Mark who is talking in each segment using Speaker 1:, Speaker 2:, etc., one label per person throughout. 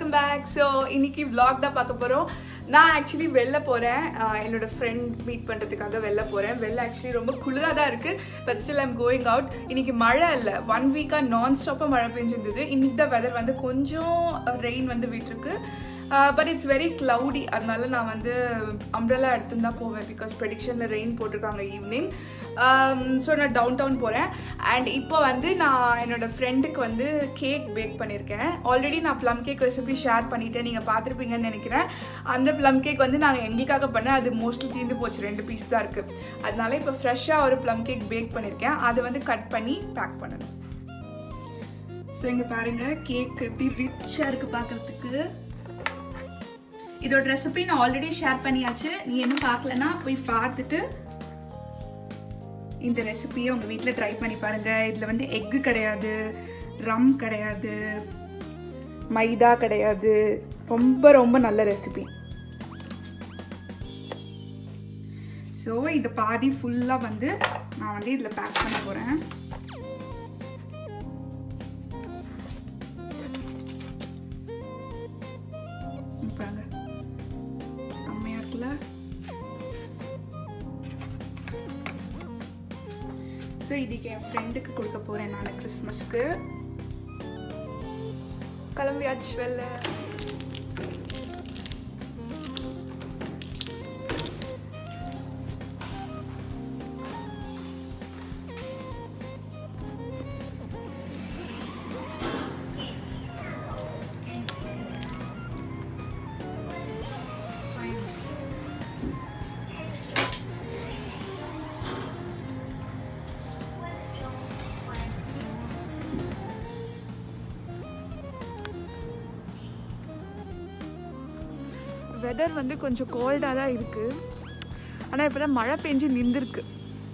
Speaker 1: welcome back so இன்னைக்கு vlog தான் பார்க்க போகிறோம் நான் ஆக்சுவலி வெளில போகிறேன் என்னோட ஃப்ரெண்ட் மீட் பண்ணுறதுக்காக வெளில போகிறேன் வெளில ஆக்சுவலி ரொம்ப குளிராக தான் இருக்குது but still I'm going out இன்னைக்கு மழை இல்லை ஒன் வீக்காக நான் ஸ்டாப்பாக மழை பெஞ்சிருந்தது இன்னைக்கு தான் வெதர் வந்து கொஞ்சம் ரெயின் வந்து விட்டுருக்கு பட் இட்ஸ் வெரி க்ளவுடி அதனால நான் வந்து அம்ப்ரெல்லா எடுத்துன்னு தான் போவேன் பிகாஸ் ப்ரெடிக்ஷனில் ரெயின் போட்டிருக்காங்க ஈவினிங் ஸோ நான் டவுன் டவுன் போகிறேன் அண்ட் இப்போ வந்து நான் என்னோட ஃப்ரெண்டுக்கு வந்து கேக் பேக் பண்ணியிருக்கேன் ஆல்ரெடி நான் ப்ளம் கேக் ரெசிபி ஷேர் பண்ணிட்டேன் நீங்கள் பார்த்துருப்பீங்கன்னு நினைக்கிறேன் அந்த ப்ளம் கேக் வந்து நாங்கள் எங்களுக்காக பண்ணேன் அது மோஸ்ட்லி தீர்ந்து போச்சு ரெண்டு பீஸ் தான் இருக்குது அதனால இப்போ ஃப்ரெஷ்ஷாக ஒரு ப்ளம் கேக் பேக் பண்ணியிருக்கேன் அதை வந்து கட் பண்ணி பேக் பண்ணணும் ஸோ இங்கே பாருங்கள் கேக் எப்படி ரிச்சாக இருக்குது பார்க்குறதுக்கு இதோட ரெசிபி நான் ஆல்ரெடி ஷேர் பண்ணியாச்சு நீ இன்னும் பார்க்கலன்னா போய் பார்த்துட்டு இந்த ரெசிபியை உங்கள் வீட்டில் ட்ரை பண்ணி பாருங்கள் இதில் வந்து எக்கு கிடையாது ரம் கிடையாது மைதா கிடையாது ரொம்ப ரொம்ப நல்ல ரெசிபி ஸோ இதை பாதி ஃபுல்லாக வந்து நான் வந்து இதில் பேக் பண்ண போகிறேன் பாருங்க செம்மையா இருக்குல்ல ஸோ இதுக்கு என் ஃப்ரெண்டுக்கு கொடுக்க போகிறேன் நான் கிறிஸ்மஸ்க்கு கிளம்பியாச்சு வெளில வெதர் வந்து கொஞ்சம் கோல்டாக தான் இருக்குது ஆனால் இப்போ தான் மழை பெஞ்சு நின்றுருக்கு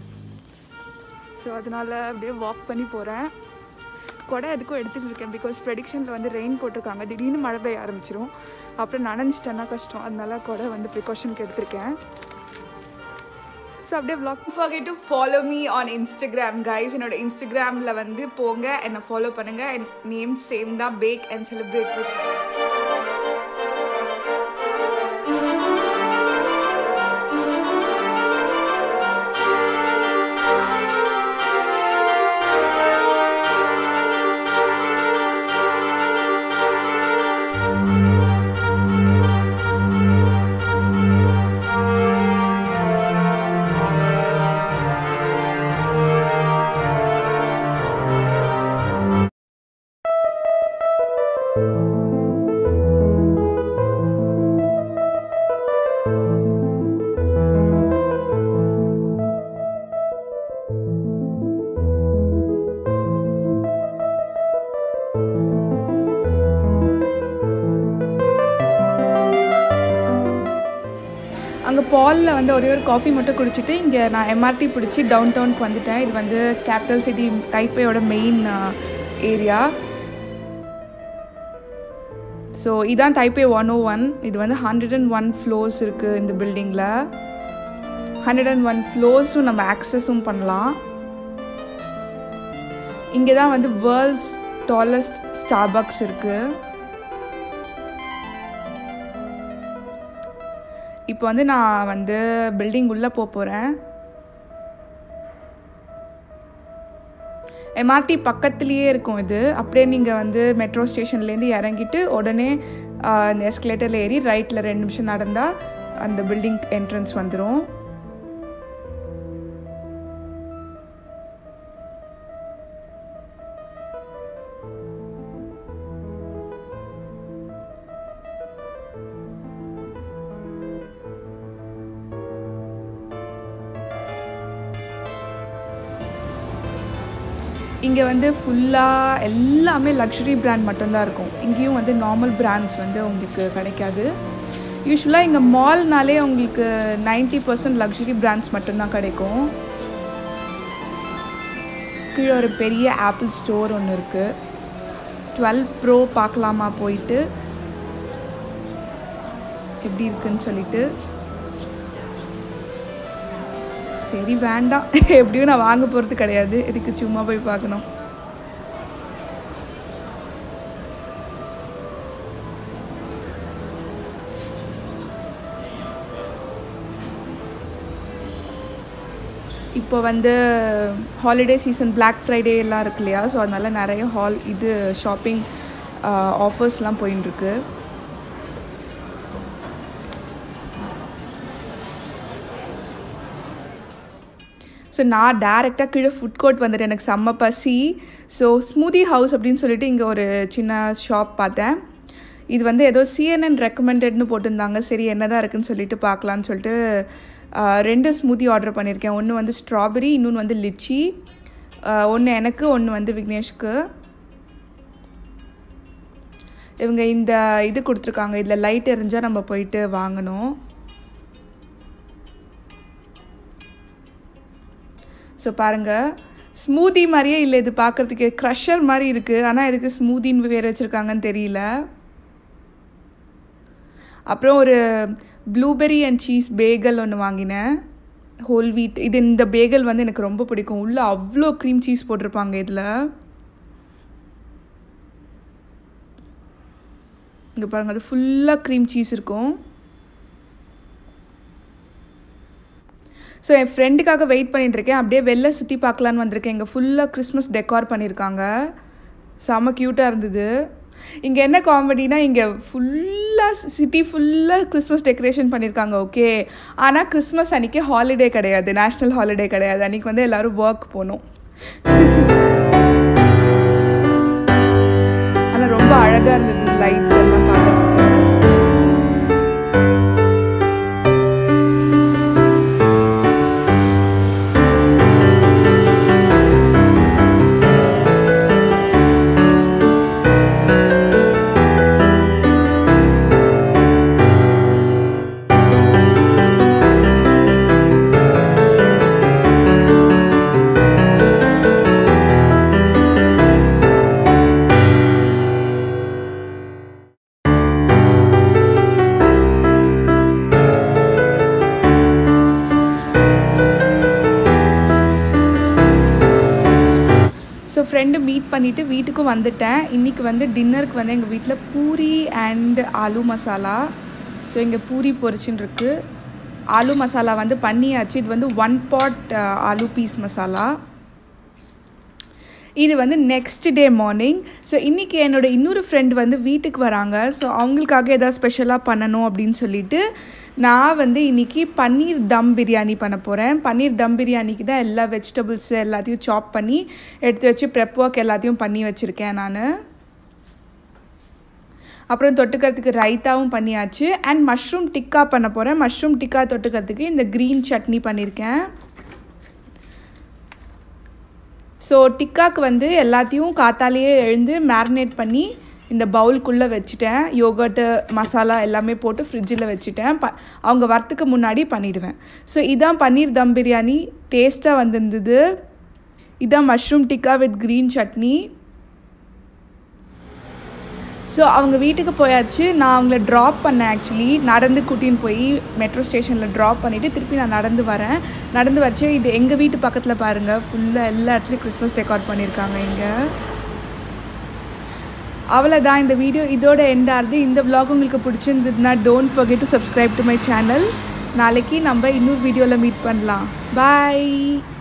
Speaker 1: ஸோ அதனால் அப்படியே வாக் பண்ணி போகிறேன் கொடை எதுக்கும் எடுத்துகிட்டு இருக்கேன் பிகாஸ் ப்ரெடிக்ஷனில் வந்து ரெயின் போட்டிருக்காங்க திடீர்னு மழை பெய்ய ஆரம்பிச்சிரும் அப்புறம் நனைஞ்சிட்டேன்னா கஷ்டம் அதனால கொடை வந்து ப்ரிகாஷனுக்கு எடுத்திருக்கேன் ஸோ அப்படியே vlog forget to follow me on Instagram guys என்னோட இன்ஸ்டாகிராமில் வந்து போங்க என்னை ஃபாலோ பண்ணுங்கள் என் நேம் சேம் தான் பேக் அண்ட் செலிப்ரேட் வித் அங்கே பாலில் வந்து ஒரே ஒரு காஃபி மட்டும் குடிச்சிட்டு இங்கே நான் எம்ஆர்டி பிடிச்சி டவுன் டவுனுக்கு வந்துட்டேன் இது வந்து கேபிட்டல் சிட்டி டைப்பேயோட மெயின் ஏரியா ஸோ இதான் டைப்பே ஒன் ஓ ஒன் இது வந்து ஹண்ட்ரட் அண்ட் ஒன் ஃப்ளோர்ஸ் இருக்குது இந்த பில்டிங்கில் ஹண்ட்ரட் அண்ட் ஒன் ஃப்ளோர்ஸும் நம்ம ஆக்சஸும் பண்ணலாம் இங்கே தான் வந்து வேர்ல்ட்ஸ் டாலஸ்ட் ஸ்டார்பக்ஸ் இருக்குது இப்போ வந்து நான் வந்து பில்டிங் உள்ளே போக போகிறேன் எம்ஆர்டி பக்கத்துலேயே இருக்கும் இது அப்படியே நீங்கள் வந்து மெட்ரோ ஸ்டேஷன்லேருந்து இறங்கிட்டு உடனே இந்த எஸ்கலேட்டரில் ஏறி ரைட்டில் ரெண்டு நிமிஷம் நடந்தால் அந்த பில்டிங் என்ட்ரன்ஸ் வந்துடும் இங்கே வந்து ஃபுல்லாக எல்லாமே லக்ஸுரி பிராண்ட் மட்டும்தான் இருக்கும் இங்கேயும் வந்து நார்மல் பிராண்ட்ஸ் வந்து உங்களுக்கு கிடைக்காது யூஸ்வலாக இங்கே மால்னாலே உங்களுக்கு நைன்ட்டி பர்சன்ட் லக்ஸுரி பிராண்ட்ஸ் மட்டும்தான் கிடைக்கும் கீழே ஒரு பெரிய ஆப்பிள் ஸ்டோர் ஒன்று இருக்குது டுவெல் ப்ரோ பார்க்கலாமா போயிட்டு எப்படி இருக்குன்னு சொல்லிட்டு சரி வேண்டாம் எப்படியும் நான் வாங்க போகிறது கிடையாது இதுக்கு சும்மா போய் பார்க்கணும் இப்போ வந்து ஹாலிடே சீசன் Black ஃப்ரைடே எல்லாம் இருக்கு இல்லையா ஸோ அதனால நிறைய ஹால் இது ஷாப்பிங் ஆஃபர்ஸ்லாம் போயின்னு இருக்கு ஸோ நான் டேரெக்டாக கீழே ஃபுட் கோர்ட் வந்துட்டு எனக்கு செம்ம பசி ஸோ ஸ்மூதி ஹவுஸ் அப்படின்னு சொல்லிட்டு இங்கே ஒரு சின்ன ஷாப் பார்த்தேன் இது வந்து ஏதோ சிஎன்என் ரெக்கமெண்டட்னு போட்டிருந்தாங்க சரி என்னதான் இருக்குன்னு சொல்லிட்டு பார்க்கலான்னு சொல்லிட்டு ஆஹ், ரெண்டு ஸ்மூதி ஆர்டர் பண்ணியிருக்கேன் ஒன்று வந்து ஸ்ட்ராபெரி இன்னொன்று வந்து லிச்சி ஒன்று எனக்கு ஒன்று வந்து விக்னேஷ்க்கு இவங்க இந்த இது கொடுத்துருக்காங்க இதில் லைட் எரிஞ்சால் நம்ம போயிட்டு வாங்கணும் ஸோ பாருங்கள் ஸ்மூதி மாதிரியே இல்லை இது பார்க்குறதுக்கு க்ரஷர் மாதிரி இருக்குது ஆனால் இதுக்கு ஸ்மூதின்னு பேர் வச்சுருக்காங்கன்னு தெரியல அப்புறம் ஒரு ப்ளூபெர்ரி அண்ட் சீஸ் பேகல் ஒன்று வாங்கினேன் ஹோல் வீட் இது இந்த பேகல் வந்து எனக்கு ரொம்ப பிடிக்கும் உள்ளே அவ்வளோ க்ரீம் சீஸ் போட்டிருப்பாங்க இதில் இங்கே பாருங்கள் அது ஃபுல்லாக க்ரீம் சீஸ் இருக்கும் ஸோ என் ஃப்ரெண்டுக்காக வெயிட் பண்ணிட்டு இருக்கேன் அப்படியே வெளில சுற்றி பார்க்கலான்னு வந்திருக்கேன் இங்கே ஃபுல்லாக கிறிஸ்மஸ் டெக்கார் பண்ணியிருக்காங்க செம்ம க்யூட்டாக இருந்தது இங்கே என்ன காமெடினா இங்கே ஃபுல்லாக சிட்டி ஃபுல்லாக கிறிஸ்மஸ் டெக்கரேஷன் பண்ணியிருக்காங்க ஓகே ஆனால் கிறிஸ்மஸ் அன்றைக்கி ஹாலிடே கிடையாது நேஷ்னல் ஹாலிடே கிடையாது அன்றைக்கி வந்து எல்லோரும் ஒர்க் போகணும் ஆனால் ரொம்ப அழகாக இருந்தது லைட்ஸ் எல்லாம் பார்க்கறதுக்கு ஸோ ஃப்ரெண்டு மீட் பண்ணிவிட்டு வீட்டுக்கும் வந்துட்டேன் இன்றைக்கி வந்து டின்னருக்கு வந்து எங்கள் வீட்டில் பூரி அண்ட் ஆலு மசாலா ஸோ இங்கே பூரி பொரிச்சுன்னு இருக்கு ஆலு மசாலா வந்து பண்ணியாச்சு இது வந்து one pot aloo peas masala இது வந்து நெக்ஸ்ட் டே மார்னிங் ஸோ இன்றைக்கி என்னோட இன்னொரு ஃப்ரெண்ட் வந்து வீட்டுக்கு வராங்க ஸோ அவங்களுக்காக ஏதாவது ஸ்பெஷலாக பண்ணணும் அப்படின்னு சொல்லிட்டு நான் வந்து இன்றைக்கி பன்னீர் தம் பிரியாணி பண்ண போகிறேன் பன்னீர் தம் பிரியாணிக்கு தான் எல்லா வெஜிடபிள்ஸு எல்லாத்தையும் சாப் பண்ணி எடுத்து வச்சு ப்ரெப் ஒர்க் எல்லாத்தையும் பண்ணி வச்சுருக்கேன் நான் அப்புறம் தொட்டுக்கிறதுக்கு ரைத்தாவும் பண்ணியாச்சு அண்ட் மஷ்ரூம் டிக்கா பண்ண போகிறேன் மஷ்ரூம் டிக்கா தொட்டுக்கிறதுக்கு இந்த க்ரீன் சட்னி பண்ணியிருக்கேன் ஸோ டிக்காக்கு வந்து எல்லாத்தையும் காத்தாலேயே எழுந்து மேரினேட் பண்ணி இந்த பவுலுக்குள்ளே வச்சுட்டேன் யோகர்ட்டு மசாலா எல்லாமே போட்டு ஃப்ரிட்ஜில் வச்சுட்டேன் ப அவங்க வரத்துக்கு முன்னாடி பண்ணிவிடுவேன் ஸோ இதான் பன்னீர் தம் பிரியாணி டேஸ்ட்டாக வந்திருந்தது இதான் mushroom tikka with green chutney so அவங்க வீட்டுக்கு போயாச்சு நான் அவங்கள ட்ராப் பண்ணேன் ஆக்சுவலி நடந்து கூட்டின்னு போய் மெட்ரோ ஸ்டேஷனில் ட்ராப் பண்ணிவிட்டு திருப்பி நான் நடந்து வரேன் நடந்து வச்சு இது எங்கள் வீட்டு பக்கத்தில் பாருங்கள் ஃபுல்லாக எல்லா இடத்துலையும் கிறிஸ்மஸ் டெக்கார் பண்ணியிருக்காங்க இங்கே அவ்வளோதான் இந்த வீடியோ இதோட எண்ட் ஆகுது இந்த vlog உங்களுக்கு பிடிச்சிருந்ததுன்னா don't forget to subscribe to my channel நாளைக்கு நம்ம இன்னொரு வீடியோவில் மீட் பண்ணலாம் பாய்